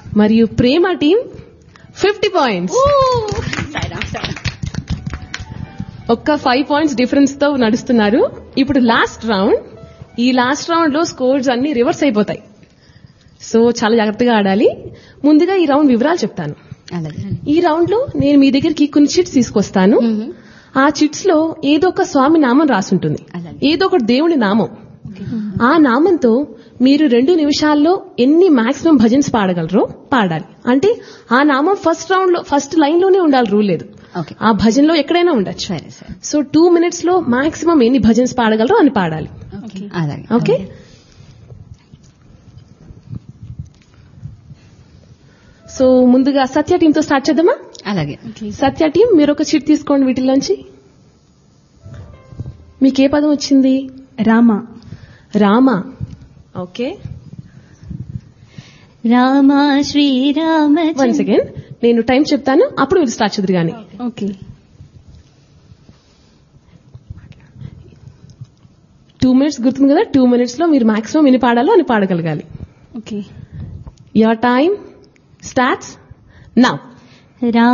మరియు Prema team fifty points ఒక్క five points difference తో నడుస్తున్నారు ఇప్పుడు లాస్ట్ రౌండ్ ఈ లాస్ట్ రౌండ్ లో స్కోర్స్ అన్ని రివర్స్ అయిపోతాయి సో చాలా జాగ్రత్తగా ఆడాలి ముందుగా ఈ రౌండ్ వివరాలు చెప్తాను అలాగే ఈ రౌండ్ లో నేను మీ దగ్గరికి కొన్ని చిట్స్ తీసుకొస్తాను ఆ చిట్స్ లో ఏదో ఒక స్వామి నామం రాసుంటుంది అలాగే. ఏదో ఒక దేవుని నామం ఆ నామంతో మీరు రెండు నిమిషాల్లో ఎన్ని మాక్సిమం భజన్స్ పాడగలరో పాడాలి అంటే ఆ నామం ఫస్ట్ రౌండ్ లో ఫస్ట్ లైన్ లోనే ఉండాలి రూల్ లేదు ఓకే ఆ భజనలో ఎక్కడైనా ఉండొచ్చు సరే సరే సో టూ మినిట్స్ లో మాక్సిమం ఎన్ని భజన్స్ పాడగలరో అని పాడాలి అలాగే ఓకే సో ముందుగా సత్య టీమ్ తో స్టార్ట్ చేద్దామా అలాగే సత్య టీం మీరు ఒక చిట్ తీసుకోండి వీటిలోంచి మీకే పదం వచ్చింది Rama Rama okay Rama Srirama one second నేను టైం చెప్తాను అప్పుడు మీరు స్టార్ట్ చేద్దరు కానీ ఓకే టూ మినిట్స్ గుర్తుంది కదా టూ మినిట్స్ లో మీరు మాక్సిమం ఎన్ని పాడాలో అని పాడగలగాలి okay your time starts now Rama